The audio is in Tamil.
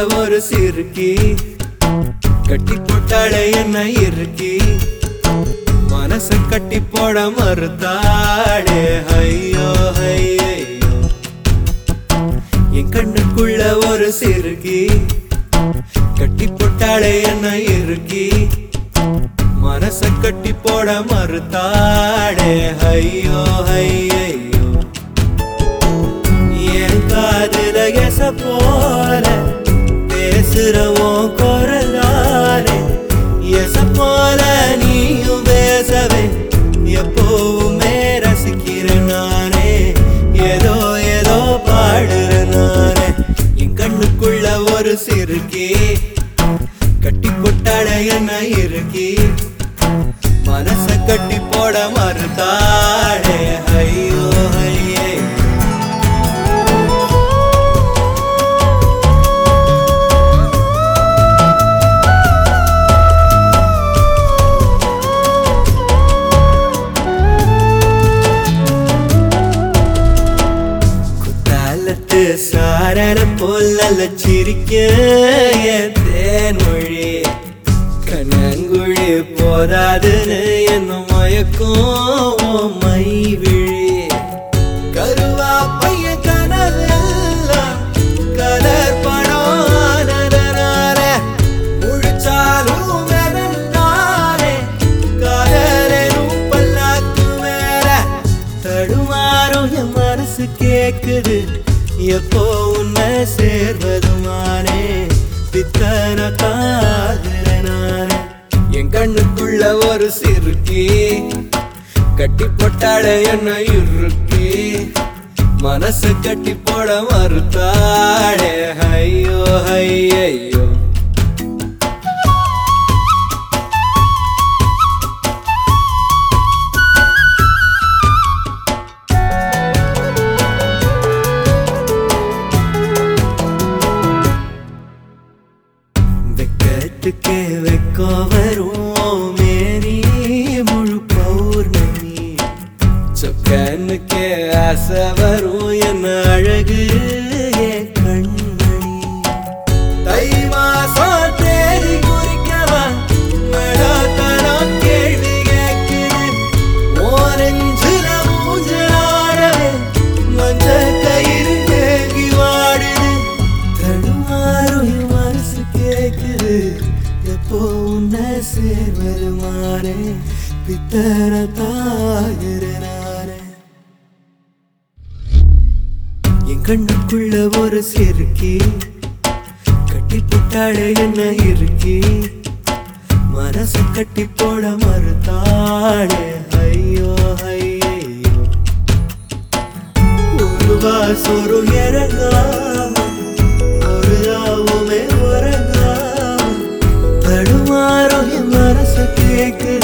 ஒரு சிறுக்கி கட்டி போட்டாளே என்ன இருக்கி மனச கட்டி போட மறுத்தாளே ஐயோ ஐயோ என் கண்ணுக்குள்ள ஒரு சிறுக்கி கட்டி போட்டாளே என்ன இருக்கி மனச கட்டி போட மறுத்தாளே ஐயோ ஐயோ என் காதுல எச போல பேசுறவோம் குரலாலே எச போல நீயும் பேசவே எப்பவுமே ரசிக்கிறேன் நானே ஏதோ ஏதோ பாடுறேன் நானே என் கண்ணுக்குள்ள ஒரு சிறுக்கி கட்டி கொட்டாட என்ன இருக்கி மனச கட்டி போட மறுத்தாடே ஐயோ ஐயே குத்தாலத்து சாரர போல் நல்ல சிரிக்க என் தேன்மொழி கண்ணங்குழி போதாதுன்னு என்ன மயக்கும் உன் மை விழி கருவா பைய கனவெல்லாம் கலர் படம் ஆனதனாலே முழிச்சாலும் வெறுந்தானே காதலும் பல்லாக்கு மேல தடுமாறும் என் மனசு கேக்குது எப்போ உன்னை சேர்வதுமானே பித்தன காதுல நானே என் கண்ணுக்குள்ள ஒரு சிறுக்கி கட்டி போட்டாட என்ன இறுக்கி மனசு கட்டி போட மறுத்தாடே ஐயோ ஐயோ வெக்கத்துக்கே வெக்கம் வரும் மேரி முழு பௌர்ணமி சொக்கனுக்கே ஆசை வரும் என்ன அழகு என் கண்மணி தை மாசம் தேதி குறிக்கவா மழத்தனம் கேள்வி கேட்குது ஓரஞ்சுல மூஞ்சலாடவே மஞ்ச கயிறு தேங்கி வாடுது தடுமாறும் என் மனசு கேக்குது எப்போ உன்னை சேர்வருமானே பித்தர தாகிற நானே என் கண்ணுக்குள்ள ஒரு சிறுக்கி கட்டி போட்டாளே என்ன இருக்கி மனசு கட்டி போட மறுத்தாளே ஐயோ ஐயோ ஒரு வாசொரு இறங்காம ஒரு ராவுமே உறங்காம தடுமாறும் என் மனசு கேக்குது